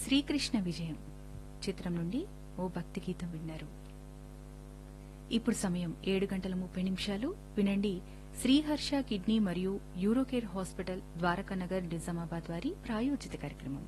శ్రీకృష్ణ విజయం చిత్రం నుండి ఓ భక్తి గీతం విన్నారు ఇప్పుడు సమయం ఏడు గంటల ముప్పై నిమిషాలు వినండి శ్రీహర్ష కిడ్నీ మరియు యూరోకేర్ హాస్పిటల్ ద్వారకానగర్ నిజామాబాద్ వారి ప్రాయోజిత కార్యక్రమం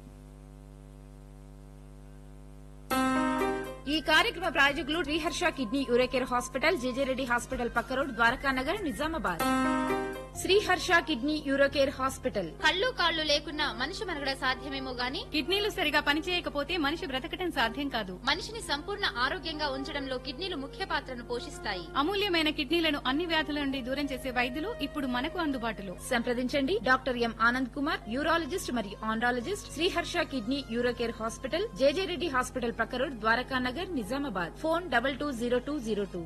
ఈ కార్యక్రమ ప్రాయోజకులు Sriharsha kidney Urocare hospital JJ Reddy hospital పక్క road Dwarakanagar Nizamabad Sriharsha kidney Urocare hospital కళ్ళు కాళ్ళు లేకున్నా మనిషి మనగడ సాధ్యమేమో గాని కిడ్నీలు సరిగా పనిచేయకపోతే మనిషి బ్రతకటం సాధ్యం కాదు మనిషిని సంపూర్ణ ఆరోగ్యంగా ఉంచడంలో కిడ్నీలు ముఖ్య పాత్రను పోషిస్తాయి అమూల్యమైన కిడ్నీలను అన్ని వ్యాధుల నుండి దూరం చేసే వైద్యులు ఇప్పుడు మనకు అందుబాటులో సంప్రదించండి doctor M Anand Kumar urologist మరియు andrologist Sriharsha kidney Urocare hospital JJ Reddy hospital పక్క road Dwarakanagar Nizamabad phone double two zero two zero two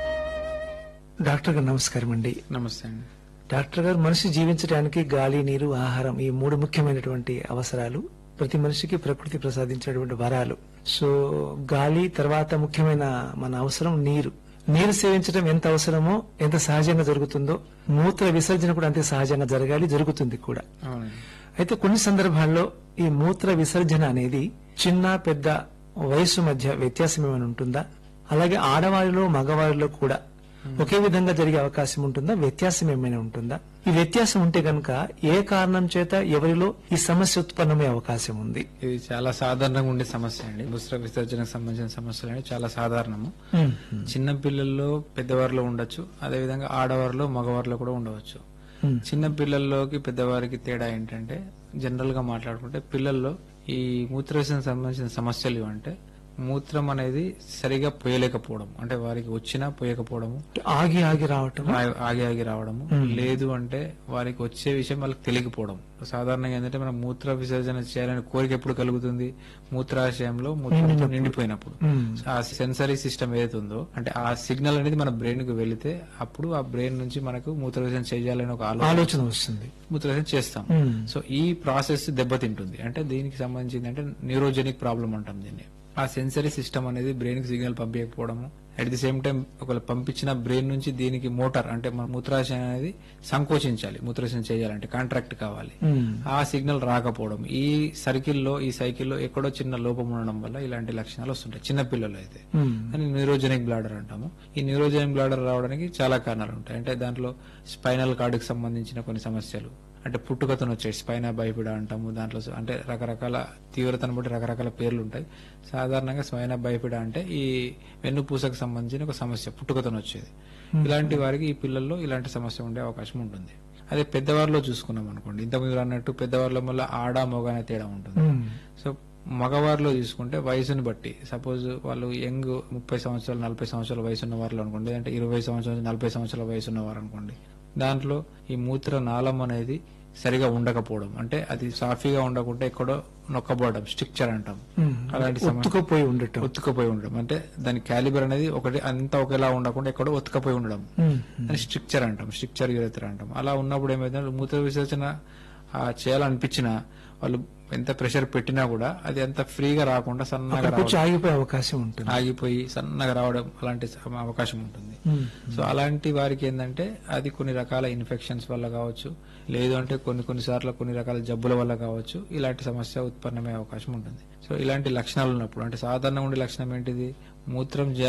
doctor గారు నమస్కారం అండి నమస్తే అండి డాక్టర్ గారు మనిషి జీవించడానికి గాలి నీరు ఆహారం ఈ మూడు ముఖ్యమైనటువంటి అవసరాలు ప్రతి మనిషికి ప్రకృతి ప్రసాదించినటువంటి వరాలు సో గాలి తర్వాత ముఖ్యమైన మన అవసరం నీరు నీరు సేవించడం ఎంత అవసరమో ఎంత సహజంగా జరుగుతుందో మూత్ర విసర్జన కూడా అంతే సహజంగా జరగాలి జరుగుతుంది కూడా అవునండి అయితే కొన్ని సందర్భాల్లో ఈ మూత్ర విసర్జన అనేది చిన్న పెద్ద వయసు మధ్య వ్యత్యాసం ఏమైనా ఉంటుందా అలాగే ఆడవారిలో మగవారిలో కూడా ఒకే విధంగా జరిగే అవకాశం ఉంటుందా వ్యత్యాసం ఏమైనా ఉంటుందా ఈ వ్యత్యాసం ఉంటే గనుక ఏ కారణం చేత ఎవరిలో ఈ సమస్య ఉత్పన్నమయ్యే అవకాశం ఉంది ఇది చాలా సాధారణంగా ఉండే సమస్య అండి మూత్ర విసర్జనకు సంబంధించిన సమస్యలు అనేవి చాలా సాధారణము చిన్న పిల్లల్లో పెద్దవారిలో ఉండొచ్చు అదే విధంగా ఆడవారిలో మగవారిలో కూడా ఉండవచ్చు Hmm. చిన్న పిల్లల్లోకి పెద్దవారికి తేడా ఏంటంటే జనరల్ గా మాట్లాడుకుంటే పిల్లల్లో ఈ మూత్రవిసర్జనకు సంబంధించిన సమస్యలు అంటే మూత్రం అనేది సరిగా పోయలేకపోవడం అంటే వారికి వచ్చినా పోయకపోవడము ఆగి ఆగి రావటం ఆ- ఆగి ఆగి రావడము లేదు అంటే వారికి వచ్చే విషయం వాళ్ళకి తెలియకపోవడం సాధారణంగా ఏంటంటే మనం మూత్ర విసర్జన చేయాలని కోరిక ఎప్పుడు కలుగుతుంది మూత్రాశయంలో మూత్రం నిండిపోయినప్పుడు మ్మ్. ఆ సెన్సరీ సిస్టమ్ ఏదైతే ఉందో అంటే ఆ సిగ్నల్ అనేది మన బ్రెయిన్ కు వెళితే అప్పుడు ఆ బ్రెయిన్ నుంచి మనకు మూత్ర విసర్జన చేయాలని ఒక ఆలోచన ఆలోచన వస్తుంది మూత్ర విసర్జన చేస్తాం మ్మ్. సో ఈ ప్రాసెస్ దెబ్బతింటుంది అంటే దీనికి సంబంధించింది అంటే న్యూరోజెనిక్ ప్రాబ్లం అంటాం దీన్ని ఆ సెన్సరీ సిస్టమ్ అనేది బ్రెయిన్ కి సిగ్నల్ పంపించకపోవడము అట్ ది సేమ్ టైం ఒకవేళ పంపించిన బ్రెయిన్ నుంచి దీనికి మోటార్ అంటే మన మూత్రాశయం అనేది సంకోచించాలి మూత్రాశయం చేయాలంటే కాంట్రాక్ట్ కావాలి మ్మ్. ఆ సిగ్నల్ రాకపోవడం ఈ సర్కిల్లో ఈ సైకిల్లో ఎక్కడో చిన్న లోపం ఉండడం వల్ల ఇలాంటి లక్షణాలు వస్తుంటాయి చిన్న పిల్లలు అయితే మ్మ్. అని న్యూరోజెనిక్ బ్లాడర్ అంటాము ఈ న్యూరోజెనిక్ బ్లాడర్ రావడానికి చాలా కారణాలు ఉంటాయి అంటే దాంట్లో స్పైనల్ కార్డుకి సంబంధించిన కొన్ని సమస్యలు అంటే పుట్టుకతో వచ్చాయి స్పైనా బైపిడా అంటాము దాంట్లో స- అంటే రకరకాల తీవ్రతను బట్టి రకరకాల పేర్లు ఉంటాయి సాధారణంగా స్పైనా బైపిడా అంటే ఈ వెన్నుపూసకు సంబంధించిన ఒక సమస్య పుట్టుకతో వచ్చేది ఇలాంటి వారికి ఈ పిల్లల్లో ఇలాంటి సమస్య ఉండే అవకాశం ఉంటుంది అదే పెద్దవారిలో చూసుకున్నాం అనుకోండి ఇంతకు మీరు అన్నట్టు పెద్దవారిలో మళ్ళీ ఆడ మొగ అనే తేడా ఉంటుంది మ్మ్. సో మగవారిలో తీసుకుంటే వయసుని బట్టి సపోజ్ వాళ్ళు యంగ్ ముప్పై సంవత్సరాలు నలభై సంవత్సరాల వయసు ఉన్న వారిలో అనుకోండి అంటే ఇరవై సంవత్సరాలు నలభై సంవత్సరాల వయసు ఉన్నవారు అనుకోండి దాంట్లో ఈ మూత్ర నాళం అనేది సరిగా ఉండకపోవడం అంటే అది సాఫీగా ఉండకుండా ఎక్కడో నొక్కబడడం స్ట్రిక్చర్ అంటాం మ్మ్. అలాంటి సమస్య ఒత్తుకుపోయి ఉండటం ఒత్తుకపోయి ఉండడం అంటే దాని క్యాలిబర్ అనేది ఒకటి అంతా ఒకేలా ఉండకుండా ఎక్కడో ఒత్తుకపోయి ఉండడం మ్మ్. అని స్ట్రిక్చర్ అంటాం స్ట్రిక్చర్ యూరత్ర అంటాం అలా ఉన్నప్పుడు ఏమైందంటే మూత్ర విసర్జన ఆ, చేయాలనిపించినా వాళ్ళు ఎంత ప్రెషర్ పెట్టినా కూడా అది అంత ఫ్రీగా రాకుండా సన్నగా అక్కడికి వచ్చి రావడం ఆగిపోయే అవకాశం ఉంటుంది ఆగిపోయి సన్నగా రావడం అలాంటి స- అవకాశం ఉంటుంది మ్మ్. సో అలాంటి వారికి ఏంటంటే అది కొన్ని రకాల ఇన్ఫెక్షన్స్ వల్ల కావచ్చు లేదు అంటే కొన్ని కొన్ని సార్లు కొన్ని రకాల జబ్బుల వల్ల కావచ్చు ఇలాంటి సమస్య ఉత్పన్నమయ్యే అవకాశం ఉంటుంది సో ఇలాంటి లక్షణాలు ఉన్నప్పుడు అంటే సాధారణంగా ఉండే లక్షణం ఏంటిది మూత్రం